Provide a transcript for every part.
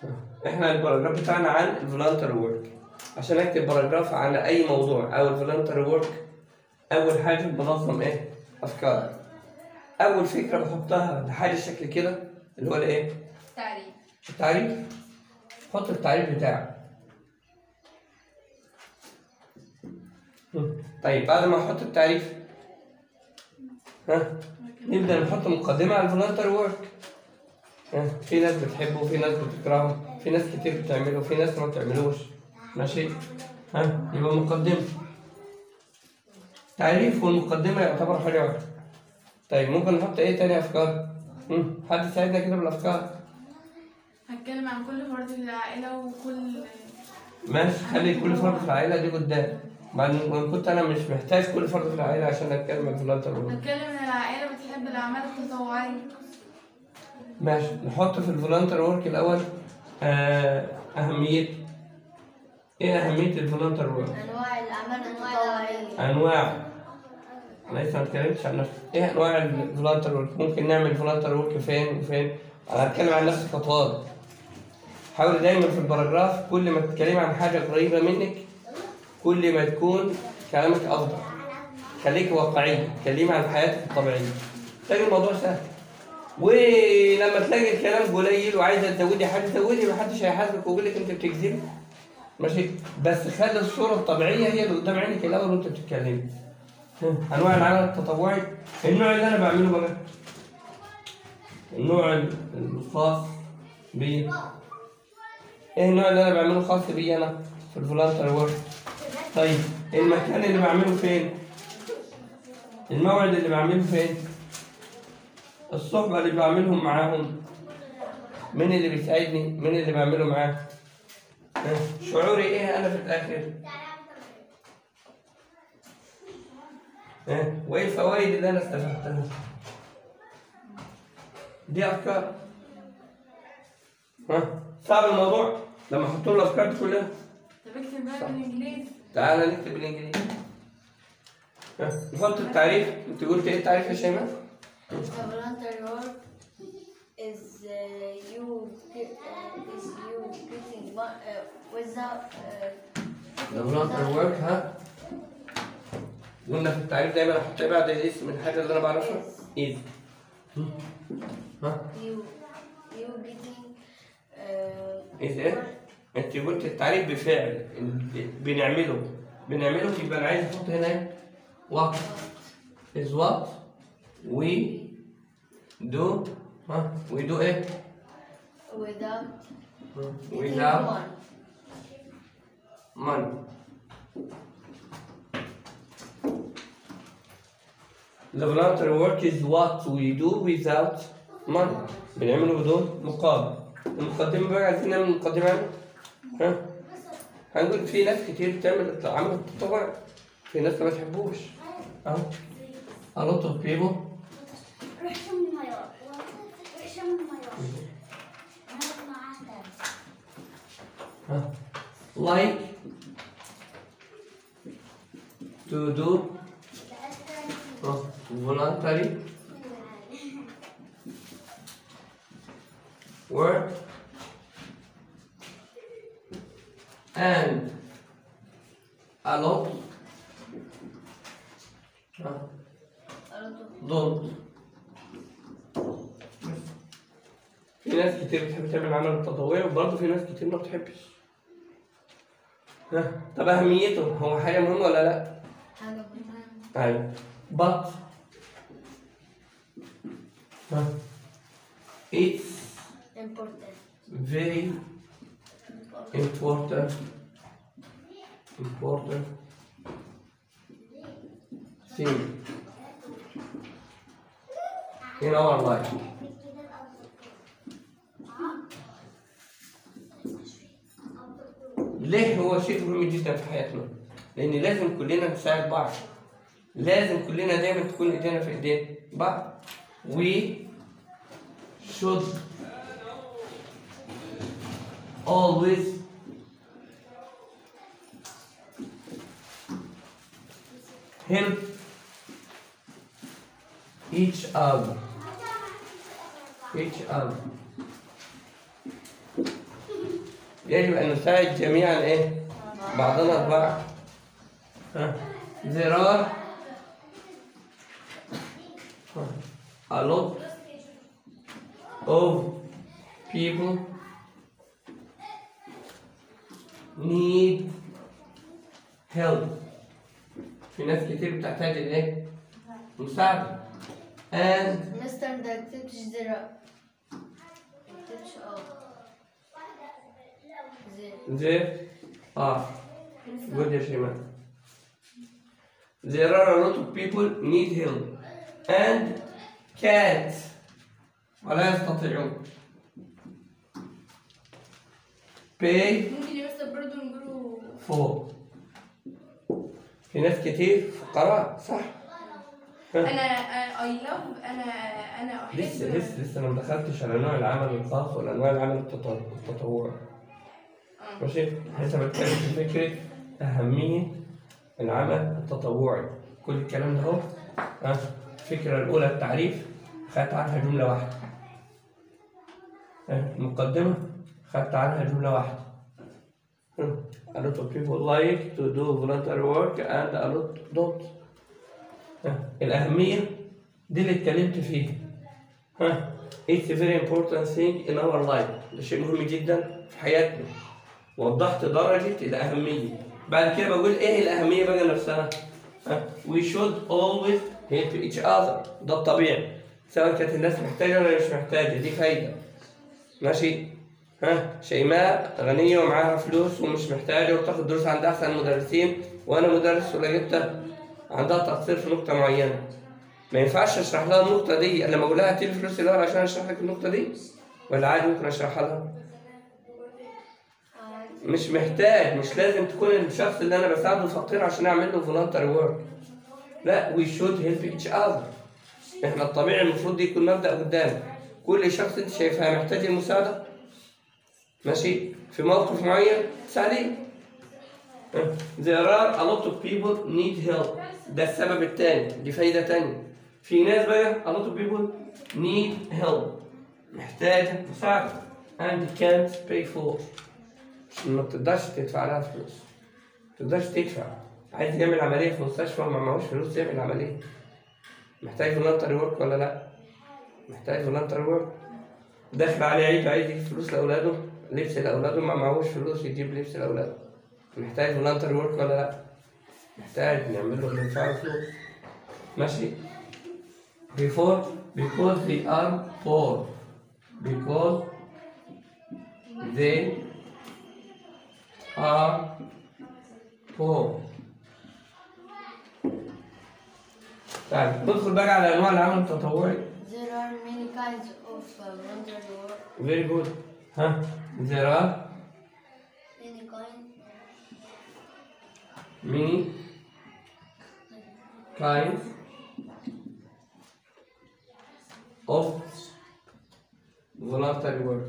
احنا الباراجراف بتاعنا عن الفولنتري ورك عشان اكتب باراجراف عن اي موضوع او الفولنتري ورك اول حاجه بنظم ايه افكار اول فكره بحطها لحاجه شكل كده اللي هو الايه تعريف التعريف حط التعريف بتاعك طيب بعد ما احط التعريف ها نبدا نحط مقدمه على الفولنتري ورك ها في ناس بتحبه وفي ناس بتكرهه في ناس كتير بتعمله وفي ناس ما بتعملوش ماشي ها يبقى مقدمه تعريف والمقدمه يعتبر حاجه واحده طيب ممكن نحط ايه تاني افكار مم، حد يساعدنا كده بالافكار هتكلم عن كل فرد في العائلة وكل ماشي خلي كل فرد في العائلة دي قدام بعدين وإن كنت أنا مش محتاج كل فرد في العائلة عشان أتكلم عن فلاتر هتكلم ان العائلة بتحب الأعمال التطوعية ماشي نحط في الفولنتر ورك الأول آه أهميته إيه أهمية الفولنتر ورك؟ أنواع الأعمال التطوعية أنواع لسه ما اتكلمتش عن نفسي إيه أنواع الفولنتر ورك؟ ممكن نعمل فولنتر ورك فين وفين؟ أنا هتكلم عن نفسي كطالب حاولي دايما في الباراجراف كل ما تتكلمي عن حاجة قريبة منك كل ما تكون كلامك أفضل خليك واقعي اتكلمي عن حياتك الطبيعية تلاقي الموضوع سهل ولما تلاقي الكلام قليل وعايزه تزودي حاجه زودي محدش هيحاسبك ويقول لك انت بتكذبي ماشي بس خلي الصوره الطبيعيه هي اللي قدام عينك الاول وانت بتتكلمي ها، انواع العمل التطوعي النوع اللي انا بعمله بقى النوع الخاص بي ايه النوع اللي انا بعمله خاص بي انا في الفولنتر ورك طيب المكان اللي بعمله فين الموعد اللي بعمله فين الصحبة اللي بعملهم معاهم مين اللي بيساعدني مين اللي بعمله معاه ها، شعوري ايه انا في الاخر ها، وايه الفوائد اللي انا استفدتها دي افكار ها صعب الموضوع لما احط له الافكار دي كلها طب اكتب بقى بالإنجليزي تعالى نكتب بالانجليزي ها، نحط التعريف انت قلت ايه التعريف يا شيماء The voluntary work is uh, you get, uh, is you getting mo- uh, without uh, The volunteer work ها قلنا في التعريف دايما احط ايه بعد الاسم الحاجه اللي انا بعرفها ايز ها you you getting uh, ايز ايه انت قلت التعريف بفعل ال- بنعمله بنعمله يبقى انا عايز احط هنا ايه what is what we do ها we do ايه without getting without one. money The voluntary work is what we do without money. بنعمله بدون مقابل. المقدمة بقى عايزين نعمل مقدمة عنه؟ ها؟ هنقول في ناس كتير بتعمل عمل تطوعي. في ناس ما بتحبوش. أهو. A lot of people روح شم المايوه روح شم المايوه انا معاك ها، like to do ها، voluntary work and a lot ها، A lot of don't في ناس كتير بتحب تعمل عمل تطوعي وبرضه في ناس كتير ما بتحبش ها طب أهميته هو حاجة مهمة ولا لأ؟ حاجة مهمة. أيوة but ها it's important very important important thing in our life ليه هو شيء مهم جدا في حياتنا؟ لأن لازم كلنا نساعد بعض لازم كلنا دايما تكون ايدينا في ايدين بعض we should always help each other each other يجب أن نساعد جميعا إيه؟ بعضنا البعض ها there are a lot of people need help في ناس كتير بتحتاج الايه؟ مساعدة and مستر ده كتبتش زر كتبتش اه زر there are good يا شيماء there are a lot of people need help and can't ولا يستطيعون pay ممكن يا مستر برضه نقوله for في ناس كتير فقراء صح انا اي لاف انا انا احب لسه لسه لسه انا ما دخلتش على نوع العمل الخاص ولا انواع العمل التط- التطوعي آه. ماشي لسه بتكلم في فكره اهميه العمل التطوعي كل الكلام ده اهو ها الفكره الاولى التعريف خدت عنها جمله واحده ها، المقدمه خدت عنها جمله واحده ها، a lot of people like to do voluntary work and a lot don't ها، الأهمية دي اللي اتكلمت فيها ها It's a very important thing in our life ده شيء مهم جدا في حياتنا وضحت درجة الأهمية بعد كده بقول إيه الأهمية بقى نفسها ها We should always help each other ده الطبيعي سواء كانت الناس محتاجة ولا مش محتاجة دي فايدة ماشي ها شيماء غنية ومعاها فلوس ومش محتاجة وبتاخد دروس عند أحسن مدرسين وأنا مدرس ولا جبتها عندها تقصير في نقطة معينة ما ينفعش اشرح لها النقطة دي لما اقول لها هاتي لي فلوس الأول عشان اشرح لك النقطة دي ولا عادي ممكن اشرحها لها مش محتاج مش لازم تكون الشخص اللي انا بساعده فقير عشان اعمل له فولنتري ورك لا وي شود هيلب ايتش اذر احنا الطبيعي المفروض دي يكون مبدأ قدامك كل شخص انت شايفها محتاج المساعدة ماشي في موقف معين تساعديه There are a lot of people need help ده السبب الثاني دي فايدة تانية في ناس بقى a lot of people need help محتاجة مساعدة and can't pay for ما بتقدرش تدفع لها فلوس ما تقدرش تدفع عايز يعمل عملية في مستشفى وما معهوش فلوس يعمل عملية محتاج فولنتري ورك ولا لا؟ محتاج فولنتري ورك داخل عليه عيد عايز يجيب فلوس لأولاده لبس لأولاده ما معهوش فلوس يجيب لبس لأولاده محتاج فولنتري ورك ولا لا؟ محتاج نعمل له ندفع له فلوس ماشي before because they are poor because they are poor طيب ندخل بقى على انواع العمل التطوعي There are many kinds of uh, voluntary work. very good ها there are Many kind. many kinds of voluntary work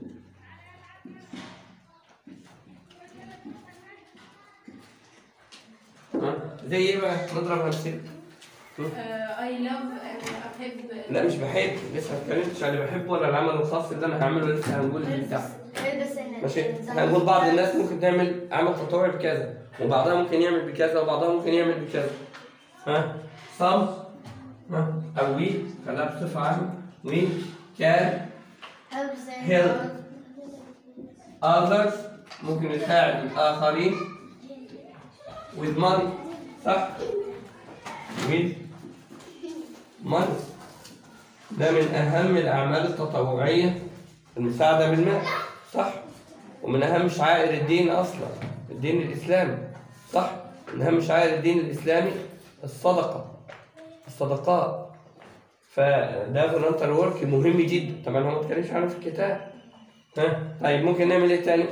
ها زي ايه بقى نضرب امثله اي لاف انا احب لا مش بحب لسه ما اتكلمتش على اللي بحبه ولا العمل الخاص اللي انا هعمله لسه هنقول اللي تحت ماشي هنقول بعض الناس ممكن تعمل عمل تطوعي بكذا وبعضها ممكن يعمل بكذا وبعضها ممكن يعمل بكذا ها some ها او we خليها بصفة عامة we can help them Help. others ممكن يساعد الآخرين with money صح with money ده من أهم الأعمال التطوعية المساعدة بالمال صح ومن أهم شعائر الدين أصلا الدين الإسلامي صح من أهم شعائر الدين الإسلامي الصدقة الصدقات فده فولنتر ورك مهم جدا طبعا هو ما اتكلمش عنه في الكتاب ها طيب ممكن نعمل ايه تاني؟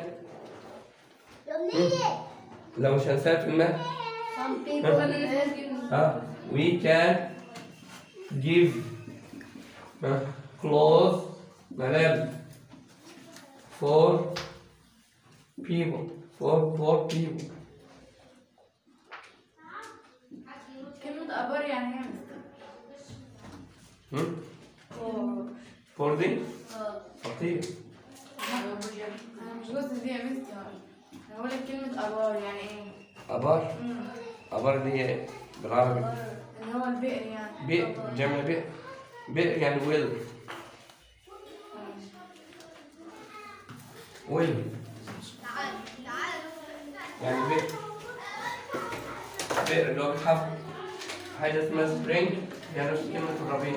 لو مش هنساعد في المال some people انا help نفسي ها we can give ها clothes ملابس for people for poor people كلمة ابار يعني ايه يا مستر؟ هم؟ for for دي uh, فقير انا مش الجزء دي يا مستر هقول لك كلمة أبار يعني إيه؟ ابار مم. ابار دي إيه؟ بالعربي اللي هو البئر يعني بئر جمع بئر بئر يعني ويل ويل يعني بئر بئر اللي هو بيتحفر حاجة اسمها سبرينج يعني نفس كلمة الربيع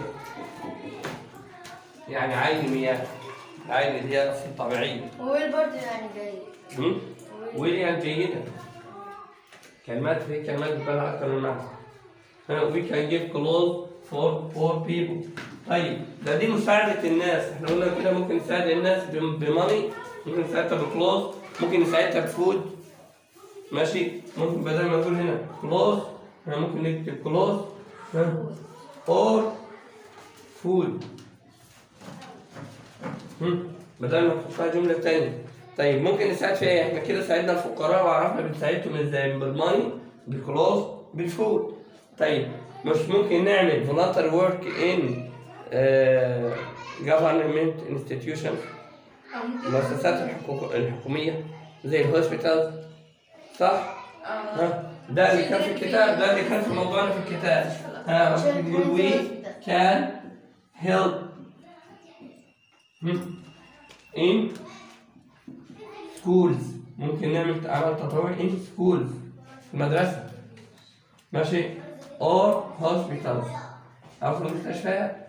يعني عين مياه العين اللي هي أصل طبيعية ويل برضه يعني جاي هم؟ ويل يعني جيدة كلمات في كلمات بتبان أكثر من معنى ها we can give clothes for poor people طيب ده دي مساعدة الناس احنا قلنا كده ممكن نساعد الناس بم- بماني ممكن نساعدها بكلوز ممكن نساعدها بفود ماشي ممكن بدل ما نقول هنا كلوز احنا ممكن نكتب كلوز or food هم؟ بدل ما نحطها جملة تانية طيب ممكن نساعد في ايه؟ احنا كده ساعدنا الفقراء وعرفنا بنساعدهم ازاي بالماني بالكلوز بالفود طيب مش ممكن نعمل volunteer work in uh, government institutions أو ممكن المؤسسات الحقوق- الحكومية زي الهوسبيتال صح؟ آه. ها ده اللي كان في الكتاب ده اللي كان في موضوعنا في الكتاب ها ممكن نقول we can help هم. in schools ممكن نعمل عمل تطوعي in schools في المدرسة ماشي or hospitals أو في المستشفيات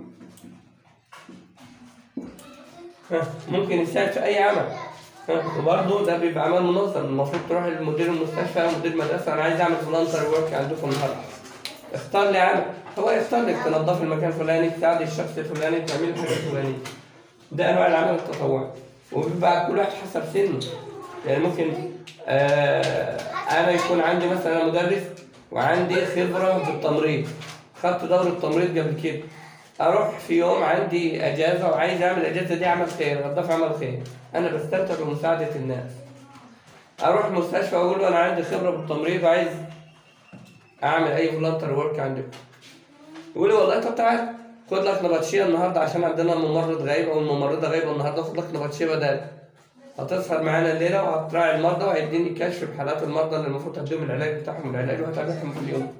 ها، ممكن يساعد في أي عمل ها، وبرضه ده بيبقى عمل منظم المفروض تروح لمدير المستشفى أو مدير المدرسة أنا عايز أعمل فولنتر ورك عندكم النهاردة اختار لي عمل هو يختار لك تنظف المكان الفلاني تساعد الشخص الفلاني تعمل الحاجة الفلانية ده أنواع العمل التطوعي وبيبقى كل واحد حسب سنه يعني ممكن آه أنا يكون عندي مثلا مدرس وعندي خبرة بالتمريض خدت دورة تمريض قبل كده اروح في يوم عندي اجازه وعايز اعمل الاجازه دي عمل خير غضاف عمل خير انا بستمتع بمساعده الناس اروح مستشفى واقول له انا عندي خبره بالتمريض وعايز اعمل اي فولنتر ورك عندكم يقول لي والله طب تعال خد لك نبطشيه النهارده عشان عندنا ممرض غايب او الممرضه غايبه النهارده خد لك نبطشيه بدل هتسهر معانا الليله وهتراعي المرضى وهيديني كشف بحالات المرضى اللي المفروض هديهم العلاج بتاعهم العلاج وهتابعهم كل يوم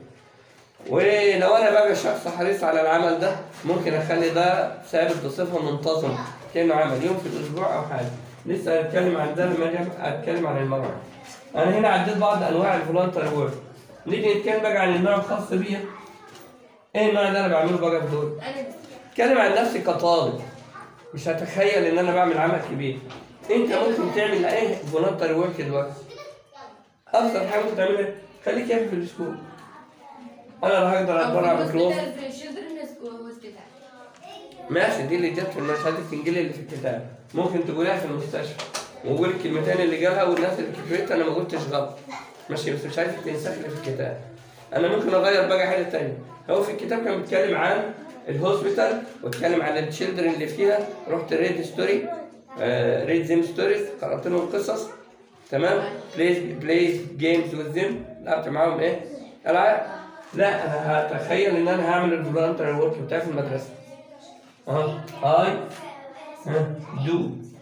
ولو انا بقى شخص حريص على العمل ده ممكن اخلي ده ثابت بصفه منتظمه كانه عمل يوم في الاسبوع او حاجه لسه هنتكلم عن ده لما اجي اتكلم عن المرض انا هنا عديت بعض انواع الفولنتري ورك نيجي نتكلم بقى عن النوع الخاص بيا ايه النوع اللي انا بعمله بقى في دول أنا اتكلم عن نفسي كطالب مش هتخيل ان انا بعمل عمل كبير انت ممكن تعمل ايه فولنتري ورك دلوقتي ابسط حاجه ممكن تعملها خليك يا في السكول انا لا هقدر اتبرع بكلوز في الشيلدرنز هوسبيتال ماشي دي اللي جت في المشهد الانجيلي اللي في الكتاب ممكن تقولها في المستشفى وقول الكلمتين اللي قالها والناس اللي كتبتها انا ما قلتش غلط ماشي بس مش عايزك تنسخ لي في الكتاب انا ممكن اغير بقى حاجه تانية هو في الكتاب كان بيتكلم عن الهوسبيتال واتكلم عن التشيلدرن اللي فيها رحت ريد ستوري آه ريد زيم ستوريز قرات لهم قصص تمام بليز بليز جيمز وذ زيم لعبت معاهم ايه العاب لا انا هتخيل ان انا هعمل الفولنتري ورك بتاعي في المدرسه اه I uh, do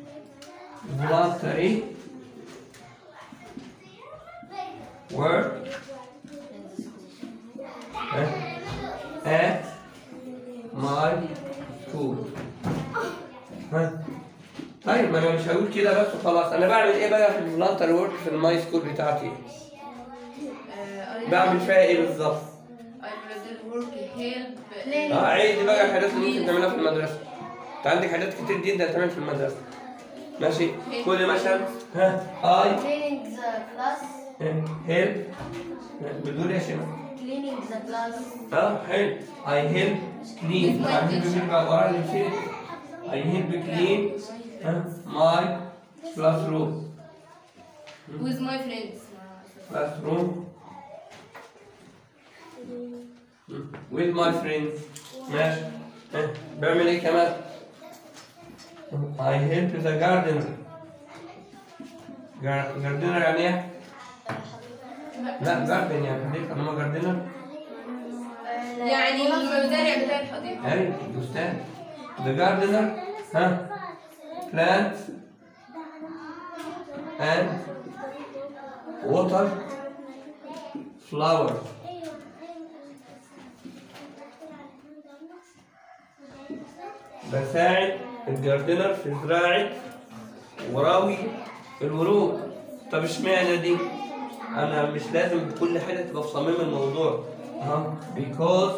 voluntary work uh, at my school ها طيب ما انا مش هقول كده بس وخلاص انا بعمل ايه بقى في الفولنتري ورك في الماي سكول بتاعتي بعمل فيها ايه بالظبط I will work help اه عيد بقى الحاجات اللي ممكن تعملها في المدرسة انت عندك حاجات كتير جدا تعمل في المدرسة ماشي كل مثلا ها اي cleaning the class هيلب بتقول ايه يا شيماء؟ cleaning the class اه حلو اي هيلب كلين عارفين بيبقى ورا اللي فيه اي هيلب كلين ماي كلاس روم with my friends كلاس روم with my friends ماشي ها، بعمل ايه كمان؟ I help the gardener Gar- gardener يعني ايه؟ لا جاردن يعني حديقة انما جاردنر يعني المزارع بتاع الحديقة اي بستان the gardener ها plant and water flowers بساعد الجاردنر في زراعة وراوي الورود طب اشمعنى دي؟ أنا مش لازم كل حاجة تبقى في صميم الموضوع أها because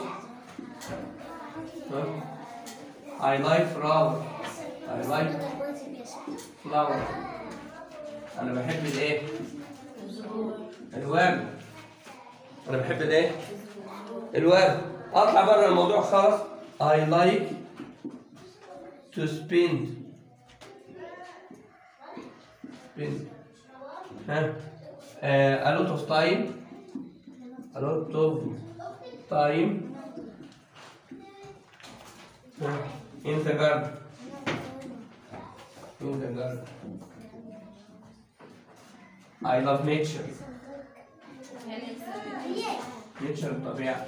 ها؟ I like flower I like flower أنا بحب الإيه؟ الورد أنا بحب الإيه؟ الورد أطلع بره الموضوع خالص I like to spend spend ها uh, a lot of time a lot of time ها, in the garden in the garden I love nature nature الطبيعة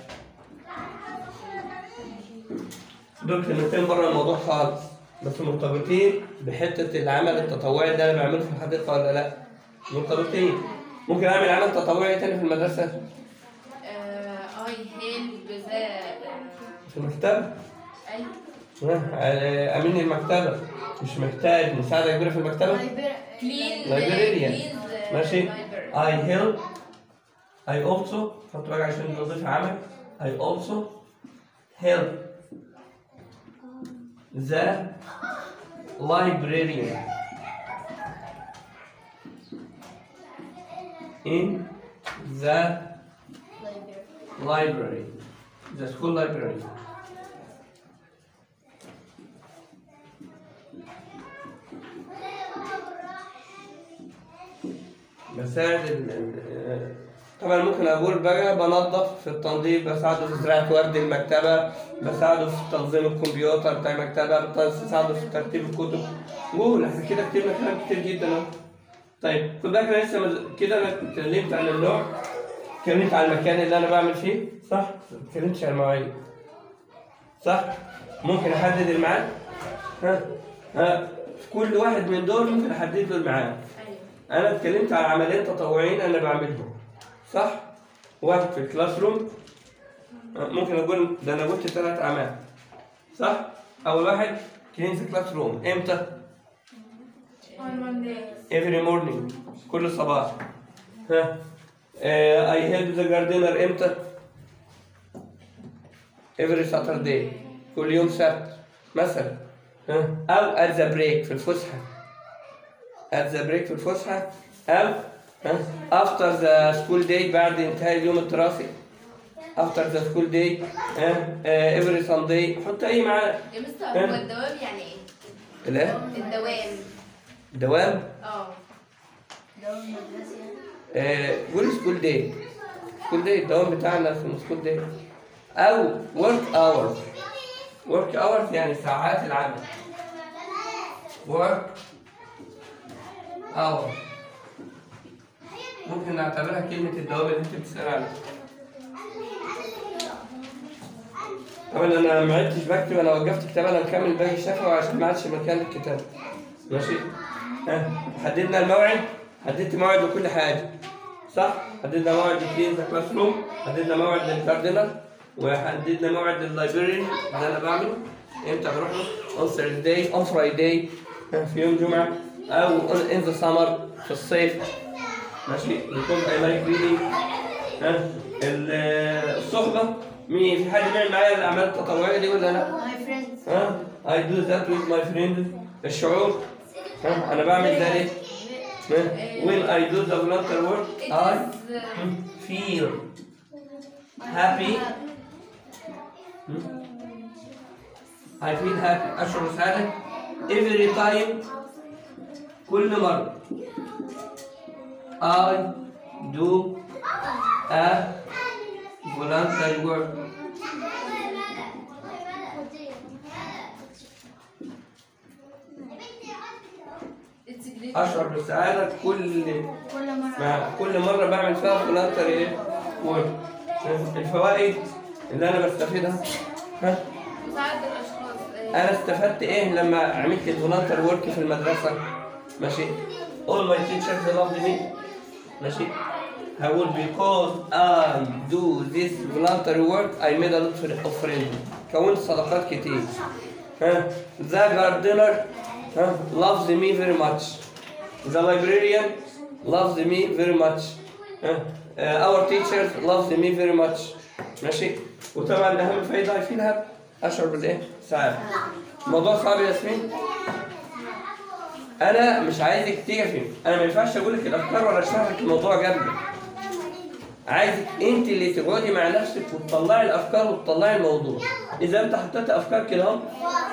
دول كلمتين بره الموضوع خالص بس مرتبطين بحتة العمل التطوعي ده أنا بعمله في الحديقة ولا لأ؟ مرتبطين ممكن أعمل عمل تطوعي تاني في المدرسة اي هيلب ذا في المكتبة ايوه ها، أمين المكتبة مش محتاج مساعدة كبيرة في المكتبة كلين Librarian. ماشي I help I also حط بقى عشان نضيف عمل I also help the librarian in the library the school library بساعد ال- ال- طبعا ممكن اقول بقى بنظف في التنظيف بساعده في زراعة ورد المكتبة بساعده في تنظيم الكمبيوتر بتاع المكتبة بساعده في ترتيب الكتب قول احنا كده كتبنا كلام كتير جدا اهو طيب خد بالك انا لسه مز- كده انا اتكلمت عن النوع اتكلمت عن المكان اللي انا بعمل فيه صح؟ ما اتكلمتش عن المواعيد صح؟ ممكن احدد الميعاد؟ ها؟ ها؟ في كل واحد من دول ممكن احدد له الميعاد ايوه انا اتكلمت عن عمليات تطوعيين انا بعملهم صح واحد في الكلاس روم ممكن اقول ده انا قلت ثلاث اعمال صح اول واحد كلين كلاس روم امتى on Monday every morning كل صباح ها اي هيلب ذا جاردينر امتى every Saturday كل يوم سبت مثلا ها او at the break في الفسحه at the break في الفسحه او ها after the school day بعد انتهاء اليوم الدراسي after the school day ها آه، every Sunday حط اي معاه يا مستر هو الدوام يعني ايه؟ لا الدوام دوام اه دوام مدرسي يعني. آه، قول سكول داي سكول داي الدوام بتاعنا في سكول داي او ورك اورز ورك اورز يعني ساعات العمل ورك اور ممكن نعتبرها كلمة الدوام اللي انت بتسأل عنها طبعا انا ما عدتش بكتب انا وقفت كتاب انا مكمل باقي الشفوي عشان ما عادش مكان الكتاب ماشي ها حددنا الموعد حددت موعد لكل حاجه صح حددنا موعد لكلين ذا كلاس روم حددنا موعد للكاردينال وحددنا موعد لللايبرري اللي انا بعمله امتى بروح له اون ثيرزداي اون فرايداي في يوم جمعه او ان ذا سمر في الصيف ماشي بيكون اي لايك ريدنج ها ال- الصحبه مين في حد بيعمل معايا الاعمال التطوعيه دي ولا لا؟ My friends. ها I do that with my friends الشعور ها انا بعمل ده ليه؟ ها؟ when I do the volunteer work It I is, uh, feel happy I feel happy أشعر سعادة every time كل مرة I do a volunteer work it's great. أشعر بالسعادة كل كل مرة مع كل مرة بعمل فيها فلاتر ايه؟ وورد. الفوائد اللي أنا بستفيدها ها؟ مساعدة الأشخاص آه، أنا استفدت إيه لما عملت الفولنتر ورك في المدرسة؟ ماشي؟ all my teachers loved me ماشي هقول because I do this voluntary work I made a lot of friends كونت صداقات كتير ها the gardener ها loves me very much the librarian loves me very much ها uh, our teachers loves me very much ماشي وطبعا اهم فايده يفيدها اشعر بالايه؟ سعاده الموضوع صعب يا ياسمين انا مش عايزك تقفي انا ما ينفعش اقول لك الافكار ولا اشرح لك الموضوع جنبك عايزك انت اللي تقعدي مع نفسك وتطلعي الافكار وتطلعي الموضوع اذا انت حطيت افكار كده اهو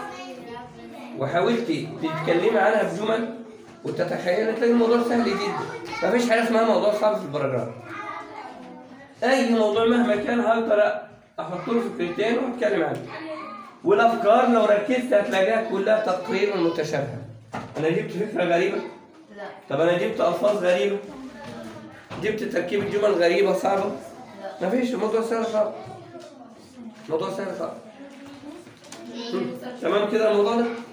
وحاولتي تتكلمي عنها بجمل وتتخيلي تلاقي الموضوع سهل جدا مفيش حاجه اسمها موضوع صعب في البراجراف اي موضوع مهما كان هقدر احط له فكرتين واتكلم عنه والافكار لو ركزت هتلاقيها كلها تقريبا متشابهه انا جبت فكره غريبه لا طب انا جبت الفاظ غريبه جبت تركيب جمل غريبه صعبه لا مفيش الموضوع سهل خالص الموضوع سهل خالص هم، تمام كده الموضوع ده